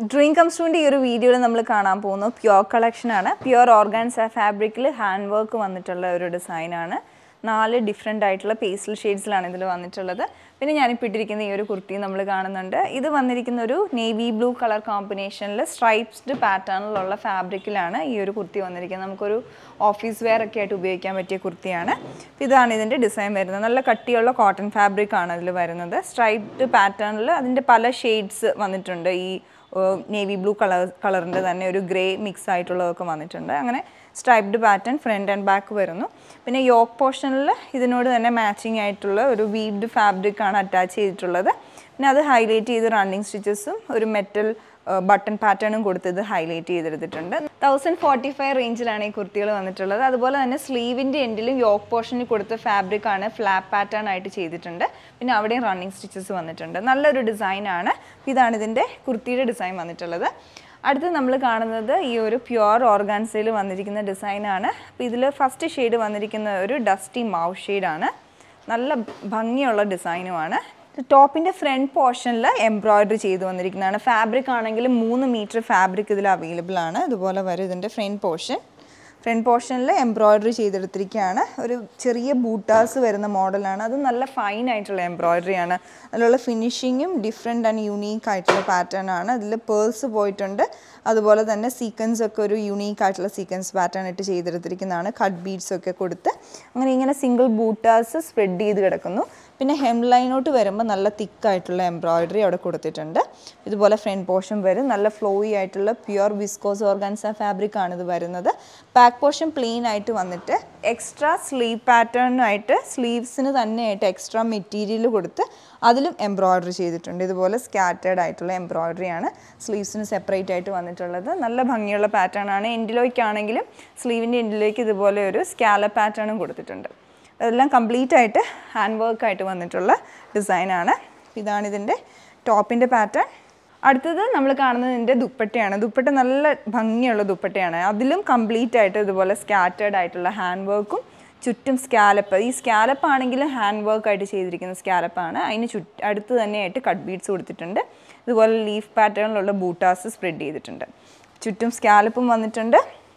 dream കംസ്റ്റൂൻ്റെ ഈ ഒരു വീഡിയോയിൽ നമ്മൾ കാണാൻ പോകുന്നത് പ്യുവർ കളക്ഷനാണ് പ്യുവർ ഓർഗാൻസ ഫാബ്രിക്കിൽ ഹാൻഡ് വർക്ക് വന്നിട്ടുള്ള ഒരു ഡിസൈനാണ് നാല് ഡിഫറെൻ്റ് ആയിട്ടുള്ള പേസ്റ്റൽ ഷെയ്ഡ്സിലാണ് ഇതിൽ വന്നിട്ടുള്ളത് പിന്നെ ഞാനിപ്പോൾ ഇട്ടിരിക്കുന്ന ഈ ഒരു കുർത്തി നമ്മൾ കാണുന്നുണ്ട് ഇത് വന്നിരിക്കുന്ന ഒരു നേവി ബ്ലൂ കളർ കോമ്പിനേഷനിൽ സ്ട്രൈപ്സ്ഡ് പാറ്റേണിലുള്ള ഫാബ്രിക്കിലാണ് ഈ ഒരു കുർത്തി വന്നിരിക്കുന്നത് നമുക്കൊരു ഓഫീസ് വെയർ ഒക്കെ ആയിട്ട് ഉപയോഗിക്കാൻ പറ്റിയ കുർത്തിയാണ് അപ്പോൾ ഇതാണ് ഇതിൻ്റെ ഡിസൈൻ വരുന്നത് നല്ല കട്ടിയുള്ള കോട്ടൺ ഫാബ്രിക് ആണ് ഇതിൽ വരുന്നത് സ്ട്രൈപ്ഡ് പാറ്റേണിൽ അതിൻ്റെ പല ഷെയ്ഡ്സ് വന്നിട്ടുണ്ട് ഈ നേവി ബ്ലൂ കളർ കളറിൻ്റെ തന്നെ ഒരു ഗ്രേ മിക്സ് ആയിട്ടുള്ളതൊക്കെ വന്നിട്ടുണ്ട് അങ്ങനെ striped pattern front and back വരുന്നു പിന്നെ യോക്ക് പോർഷനിൽ ഇതിനോട് തന്നെ മാച്ചിങ് ആയിട്ടുള്ള ഒരു വീബ്ഡ് ഫാബ്രിക് ആണ് അറ്റാച്ച് ചെയ്തിട്ടുള്ളത് പിന്നെ അത് ഹൈലൈറ്റ് ചെയ്ത് റണ്ണിങ് സ്റ്റിച്ചസും ഒരു മെറ്റൽ ബട്ടൺ പാറ്റേണും കൊടുത്ത് ഇത് ഹൈലൈറ്റ് ചെയ്തെടുത്തിട്ടുണ്ട് തൗസൻഡ് ഫോർട്ടി ഫൈവ് റേഞ്ചിലാണ് ഈ കുർത്തികൾ വന്നിട്ടുള്ളത് അതുപോലെ തന്നെ സ്ലീവിൻ്റെ എൻഡിലും യോക്ക് പോർഷനിൽ കൊടുത്ത ഫാബ്രിക് ആണ് ഫ്ലാപ്പ് പാറ്റേൺ ആയിട്ട് ചെയ്തിട്ടുണ്ട് പിന്നെ അവിടെയും റണ്ണിങ് സ്റ്റിച്ചസ് വന്നിട്ടുണ്ട് നല്ലൊരു ഡിസൈനാണ് ഇതാണ് ഇതിൻ്റെ കുർത്തിയുടെ ഡിസൈൻ വന്നിട്ടുള്ളത് അടുത്ത് നമ്മൾ കാണുന്നത് ഈ ഒരു പ്യുവർ ഓർഗാൻസയിൽ വന്നിരിക്കുന്ന ഡിസൈനാണ് അപ്പോൾ ഇതിൽ ഫസ്റ്റ് ഷെയ്ഡ് വന്നിരിക്കുന്ന ഒരു ഡസ്റ്റി മാവ് ഷെയ്ഡാണ് നല്ല ഭംഗിയുള്ള ഡിസൈനുമാണ് ടോപ്പിൻ്റെ ഫ്രണ്ട് പോർഷനിൽ എംബ്രോയിഡറി ചെയ്ത് വന്നിരിക്കുന്നതാണ് ഫാബ്രിക് ആണെങ്കിൽ മൂന്ന് മീറ്റർ ഫാബ്രിക് ഇതിൽ അവൈലബിൾ ആണ് ഇതുപോലെ വരും ഇതിൻ്റെ ഫ്രണ്ട് പോർഷൻ ഫ്രണ്ട് പോർഷനിൽ എംബ്രോയിഡറി ചെയ്തെടുത്തിരിക്കുകയാണ് ഒരു ചെറിയ ബൂട്ടാസ് വരുന്ന മോഡലാണ് അത് നല്ല ഫൈൻ ആയിട്ടുള്ള എംബ്രോയിഡറി ആണ് അതിലുള്ള ഫിനിഷിങ്ങും ഡിഫറെൻ്റ് ആൻഡ് യുണീക്ക് ആയിട്ടുള്ള പാറ്റേൺ ആണ് അതിൽ പേഴ്സ് പോയിട്ടുണ്ട് അതുപോലെ തന്നെ സീക്വൻസ് ഒക്കെ ഒരു യുണീക്ക് ആയിട്ടുള്ള സീക്വൻസ് പാറ്റേൺ ഇട്ട് ചെയ്തെടുത്തിരിക്കുന്നതാണ് കട്ട് ബീഡ്സ് ഒക്കെ കൊടുത്ത് അങ്ങനെ ഇങ്ങനെ സിംഗിൾ ബൂട്ടാസ് സ്പ്രെഡ് ചെയ്ത് കിടക്കുന്നു പിന്നെ ഹെം ലൈനോട്ട് വരുമ്പോൾ നല്ല തിക്കായിട്ടുള്ള എംബ്രോയിഡറി അവിടെ കൊടുത്തിട്ടുണ്ട് ഇതുപോലെ ഫ്രണ്ട് പോർഷൻ വരും നല്ല ഫ്ലോയി ആയിട്ടുള്ള പ്യുവർ വിസ്കോസ് ഓർഗാൻസ ഫാബ്രിക് ആണ് ഇത് വരുന്നത് ബാക്ക് പോർഷൻ പ്ലെയിൻ ആയിട്ട് വന്നിട്ട് എക്സ്ട്രാ സ്ലീവ് പാറ്റേണായിട്ട് സ്ലീവ്സിന് തന്നെയായിട്ട് എക്സ്ട്രാ മെറ്റീരിയൽ കൊടുത്ത് അതിലും എംബ്രോയിഡറി ചെയ്തിട്ടുണ്ട് ഇതുപോലെ സ്കാറ്റേഡ് ആയിട്ടുള്ള എംബ്രോയിഡറി ആണ് സ്ലീവ്സിന് സെപ്പറേറ്റ് ആയിട്ട് വന്നിട്ടുള്ളത് നല്ല ഭംഗിയുള്ള പാറ്റേൺ ആണ് എൻഡിലേക്കാണെങ്കിലും സ്ലീവിൻ്റെ എൻഡിലേക്ക് ഇതുപോലെ ഒരു സ്കാല പാറ്റേണും കൊടുത്തിട്ടുണ്ട് അതെല്ലാം കംപ്ലീറ്റ് ആയിട്ട് ഹാൻഡ് വർക്ക് ആയിട്ട് വന്നിട്ടുള്ള ഡിസൈനാണ് ഇതാണ് ഇതിൻ്റെ ടോപ്പിൻ്റെ പാറ്റേൺ അടുത്തത് നമ്മൾ കാണുന്നത് ഇതിൻ്റെ ദുപ്പട്ടയാണ് ദുപ്പട്ട നല്ല ഭംഗിയുള്ള ദുപ്പട്ടയാണ് അതിലും കംപ്ലീറ്റ് ആയിട്ട് ഇതുപോലെ സ്കാറ്റേഡ് ആയിട്ടുള്ള ഹാൻഡ് വർക്കും ചുറ്റും സ്കാലപ്പ് ഈ സ്കാലപ്പ് ആണെങ്കിലും ഹാൻഡ് വർക്ക് ആയിട്ട് ചെയ്തിരിക്കുന്ന സ്കാലപ്പാണ് അതിന് ചുറ്റ് അടുത്ത് തന്നെയായിട്ട് കട്ട് ബീഡ്സ് കൊടുത്തിട്ടുണ്ട് ഇതുപോലെ ലീഫ് പാറ്റേണിലുള്ള ബൂട്ടാസ് സ്പ്രെഡ് ചെയ്തിട്ടുണ്ട് ചുറ്റും സ്കാലപ്പും വന്നിട്ടുണ്ട്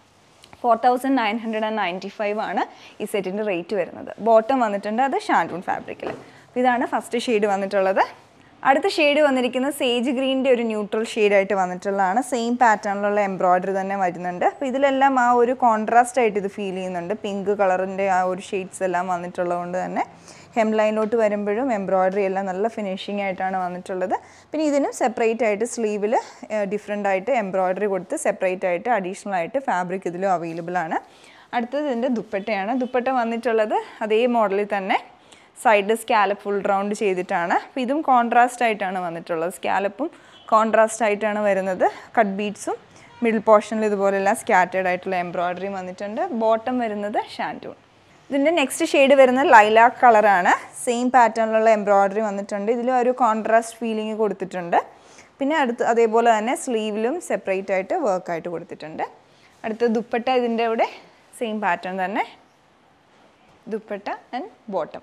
four thousand nine hundred and ninety five ആണ് ഈ സെറ്റിൻ്റെ റേറ്റ് വരുന്നത് ബോട്ടം വന്നിട്ടുണ്ട് അത് ഷാൻഡൂൺ ഫാബ്രിക്കിൽ ഇതാണ് ഫസ്റ്റ് ഷെയ്ഡ് വന്നിട്ടുള്ളത് അടുത്ത ഷെയ്ഡ് വന്നിരിക്കുന്നത് സേജ് ഗ്രീനിൻ്റെ ഒരു ന്യൂട്രൽ ഷെയ്ഡായിട്ട് വന്നിട്ടുള്ളതാണ് സെയിം പാറ്റേണിലുള്ള എംബ്രോയ്ഡറി തന്നെ വരുന്നുണ്ട് അപ്പോൾ ഇതിലെല്ലാം ആ ഒരു കോൺട്രാസ്റ്റ് ആയിട്ട് ഇത് ഫീൽ ചെയ്യുന്നുണ്ട് പിങ്ക് കളറിൻ്റെ ആ ഒരു ഷെയ്ഡ്സ് എല്ലാം വന്നിട്ടുള്ളത് കൊണ്ട് തന്നെ ഹെം ലൈനിലോട്ട് വരുമ്പോഴും എംബ്രോയ്ഡറി എല്ലാം നല്ല ഫിനിഷിംഗ് ആയിട്ടാണ് വന്നിട്ടുള്ളത് പിന്നെ ഇതിനും സെപ്പറേറ്റ് ആയിട്ട് സ്ലീവിൽ ഡിഫറെൻ്റ് ആയിട്ട് എംബ്രോയ്ഡറി കൊടുത്ത് സെപ്പറേറ്റ് ആയിട്ട് അഡീഷണൽ ആയിട്ട് ഫാബ്രിക് ഇതിലും അവൈലബിൾ ആണ് അടുത്തത് ഇതിൻ്റെ ദുപ്പട്ടയാണ് ദുപ്പട്ട വന്നിട്ടുള്ളത് അതേ മോഡലിൽ തന്നെ സൈഡ് സ്കാലപ്പ് ഫുൾ റൗണ്ട് ചെയ്തിട്ടാണ് അപ്പോൾ ഇതും കോൺട്രാസ്റ്റ് ആയിട്ടാണ് വന്നിട്ടുള്ളത് സ്കാലപ്പും കോൺട്രാസ്റ്റ് ആയിട്ടാണ് വരുന്നത് കട്ട് ബീഡ്സും മിഡിൽ പോർഷനിൽ ഇതുപോലെല്ലാം സ്കാറ്റേഡ് ആയിട്ടുള്ള എംബ്രോയ്ഡറിയും വന്നിട്ടുണ്ട് ബോട്ടം വരുന്നത് ഷാൻറ്റൂൺ ഇതിൻ്റെ നെക്സ്റ്റ് ഷെയ്ഡ് വരുന്നത് ലൈലാക്ക് കളറാണ് സെയിം പാറ്റേണിലുള്ള എംബ്രോയ്ഡറി വന്നിട്ടുണ്ട് ഇതിലും ഒരു കോൺട്രാസ്റ്റ് ഫീലിംഗ് കൊടുത്തിട്ടുണ്ട് പിന്നെ അടുത്ത് അതേപോലെ തന്നെ സ്ലീവിലും സെപ്പറേറ്റ് ആയിട്ട് വർക്കായിട്ട് കൊടുത്തിട്ടുണ്ട് അടുത്ത ദുപ്പട്ട ഇതിൻ്റെ ഇവിടെ സെയിം പാറ്റേൺ തന്നെ ദുപ്പട്ട ആൻഡ് ബോട്ടം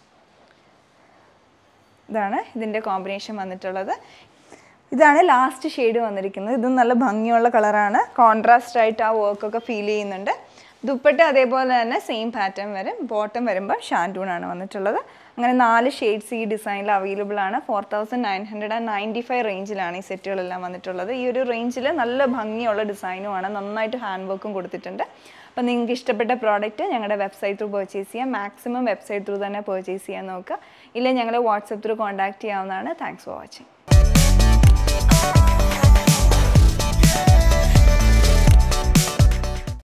ഇതാണ് ഇതിൻ്റെ കോമ്പിനേഷൻ വന്നിട്ടുള്ളത് ഇതാണ് ലാസ്റ്റ് ഷെയ്ഡ് വന്നിരിക്കുന്നത് ഇത് നല്ല ഭംഗിയുള്ള കളറാണ് കോൺട്രാസ്റ്റ് ആയിട്ട് ആ വർക്കൊക്കെ ഫീൽ ചെയ്യുന്നുണ്ട് ദുപ്പട്ട അതേപോലെ തന്നെ സെയിം പാറ്റേൺ വരും ബോട്ടം വരുമ്പോൾ ഷാൻറ്റൂൺ ആണ് വന്നിട്ടുള്ളത് അങ്ങനെ നാല് ഷെയ്ഡ്സ് ഈ ഡിസൈനിൽ അവൈലബിൾ ആണ് four thousand nine hundred and ninety five റേഞ്ചിലാണ് ഈ സെറ്റുകളെല്ലാം വന്നിട്ടുള്ളത് ഈ ഒരു റേഞ്ചിൽ നല്ല ഭംഗിയുള്ള ഡിസൈനുമാണ് നന്നായിട്ട് ഹാൻഡ് വർക്കും കൊടുത്തിട്ടുണ്ട് അപ്പോൾ നിങ്ങൾക്ക് ഇഷ്ടപ്പെട്ട പ്രോഡക്റ്റ് ഞങ്ങളുടെ വെബ്സൈറ്റ് ത്രൂ പർച്ചേസ് ചെയ്യാം മാക്സിമം വെബ്സൈറ്റ് ത്രൂ തന്നെ പർച്ചേസ് ചെയ്യാൻ നോക്കുക ഇല്ലെങ്കിൽ ഞങ്ങളെ വാട്സപ്പ് ത്രൂ കോൺടാക്ട് ചെയ്യാവുന്നതാണ് താങ്ക്സ് ഫോർ വാച്ചിങ്